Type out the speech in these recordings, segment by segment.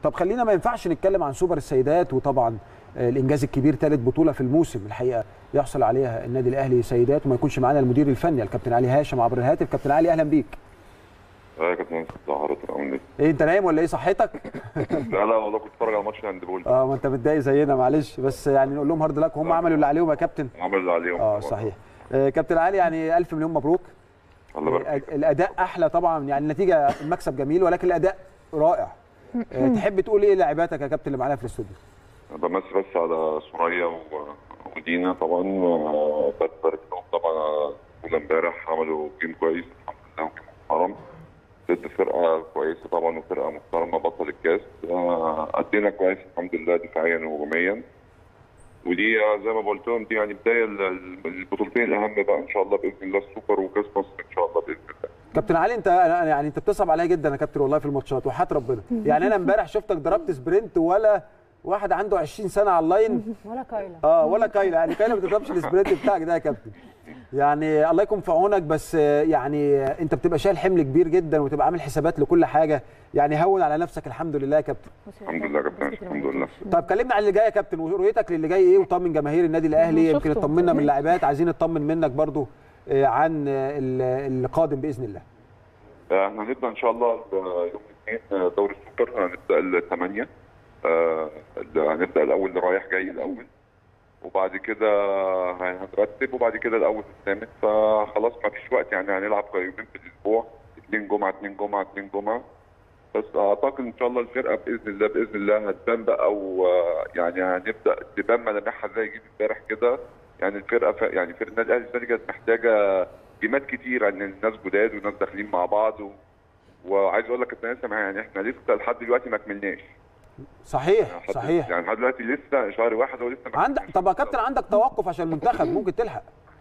طب خلينا ما ينفعش نتكلم عن سوبر السيدات وطبعا آه، الانجاز الكبير ثالث بطوله في الموسم الحقيقه يحصل عليها النادي الاهلي سيدات وما يكونش معانا المدير الفني الكابتن علي هاشم عبر الهاتف كابتن علي اهلا بيك اه يا كابتن ظهرت العمر ايه انت نايم ولا ايه صحتك لا لا والله كنت بتفرج على ماتش الهاندبول اه ما انت متضايق زينا معلش بس يعني نقول لهم هارد لك هم عملوا اللي عليهم يا كابتن عمل اللي عليهم اه صحيح آه، كابتن علي يعني الف مليون مبروك الله يبارك فيك. آه، الاداء احلى طبعا يعني النتيجه المكسب جميل ولكن الاداء رائع آه، تحب تقول ايه لاعباتك يا كابتن اللي معانا في الاستوديو بمسي بس على سوريا و- ودينا طبعا آه، بتبارك لهم طبعا على البطولة امبارح عملوا جيم كويس الحمد لله وجيم محترم ضد فرقه كويسه طبعا وفرقه محترمه بطل الكاس آه، ادينا كويس الحمد لله دفاعيا وهجوميا ودي آه، زي ما قلت لهم دي يعني بدايه ال- ال- البطولتين الاهم بقى ان شاء الله باذن الله السوبر وكاس مصر ان شاء الله باذن الله كابتن علي انت أنا- يعني انت بتصعب عليا جدا يا كابتن والله في الماتشات وحياه ربنا يعني انا امبارح شفتك ضربت سبرنت ولا واحد عنده 20 سنه على اللاين ولا كايلا اه ولا كايلا يعني كايلا ما بتضربش السبرنت بتاعك ده يا كابتن يعني الله يكون في عونك بس آه، يعني آه، انت بتبقى شايل حمل كبير جدا وتبقى عامل حسابات لكل حاجه يعني هون على نفسك الحمد لله يا كابتن الحمد لله يا كابتن الحمد لله طب كلمنا عن اللي جاي يا كابتن ورؤيتك للي جاي ايه وطمن جماهير النادي الاهلي أنا يمكن شفته. اطمنا من اللاعبات عايزين نطمن منك برضو آه، عن آه، ال- القادم باذن الله احنا هنبدا ان شاء الله يوم الاثنين دوري السوبر هنبدا الثمانيه آه، هنبدا الاول اللي رايح جاي الاول وبعد كده هنرتب وبعد كده الاول الثامن فخلاص ما فيش وقت يعني هنلعب يومين في الاسبوع اثنين جمعه اثنين جمعه اثنين جمعه بس اعتقد ان شاء الله الفرقه باذن الله باذن الله هتبان بقى ويعني هنبدا تبان ملامحها زي جيل امبارح كده يعني الفرقه ف... يعني فرقه النادي الاهلي السنه دي كانت محتاجه جيمات كتير ان الناس جداد وناس داخلين مع بعض و... وعايز اقول لك يا كابتن اسامه يعني احنا لسه لحد دلوقتي ما كملناش صحيح لحد- صحيح يعني لحد دلوقتي لسه شهر واحد ولسه ما عندك كملناش. طب يا كابتن عندك توقف عشان المنتخب ممكن تلحق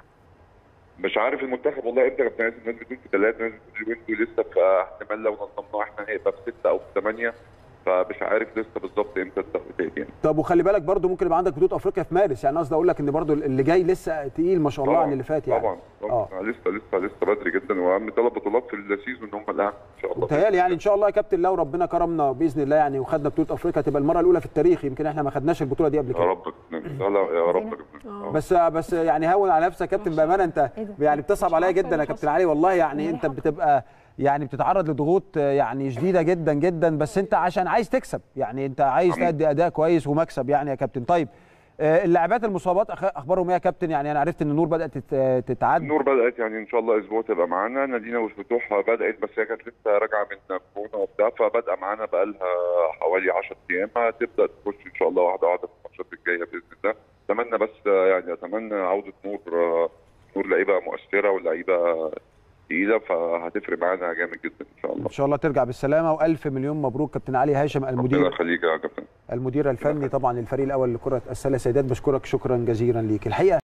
مش عارف المنتخب والله امتى يا كابتن اسامه الناس بتقول في ثلاثه ناس بتقول يومين دول لسه في احتمال لو نظمناه احنا هيبقى في سته او في ثمانيه فمش عارف لسه بالظبط امتى التوقيتات يعني طب وخلي بالك برضو ممكن يبقى عندك بطوله افريقيا في مارس يعني قصدي اقول لك ان برضو اللي جاي لسه تقيل ما شاء الله عن اللي فات يعني طبعا طبعا اه آه. لسه لسه لسه بدري جدا واهم ثلاث بطولات في السيزون هم الاهم ان شاء الله متهيألي يعني ان شاء الله يا كابتن لو ربنا كرمنا باذن الله يعني وخدنا بطوله افريقيا تبقى المره الاولى في التاريخ يمكن احنا ما خدناش البطوله دي قبل يا كده رب لا لا يا رب يا كابتن. آه. بس بس يعني هون على نفسك يا كابتن بامانه انت إيه ده؟ يعني بتصعب مش عليا عارفة جدا اللي يا كابتن حصل. علي والله يعني اللي انت حصل. بتبقى يعني بتتعرض لضغوط يعني شديده جدا جدا بس انت عشان عايز تكسب يعني انت عايز عميل. تأدي اداء كويس ومكسب يعني يا كابتن طيب آه، اللاعبات المصابات أخ- اخبارهم ايه يا كابتن يعني انا عرفت ان نور بدات تت- تتعد النور بدات يعني ان شاء الله اسبوع تبقى معانا نادينا والفتوح بدات بس هي كانت لسه راجعه من كورونا وبتاع فبادئه معانا بقى لها حوالي 10 ايام هتبدا تخش ان شاء الله واحده واحده في الماتشات الجايه باذن الله اتمنى بس يعني اتمنى عوده نور نور لعيبه مؤثره ولعيبه تقيله فهتفرق معانا جامد جدا ان شاء الله ان شاء الله ترجع بالسلامه والف مليون مبروك كابتن علي هاشم ربنا المدير يخليك يا كابتن المدير الفني طبعا للفريق الاول لكره السله سيدات بشكرك شكرا جزيلا ليك الحقيقه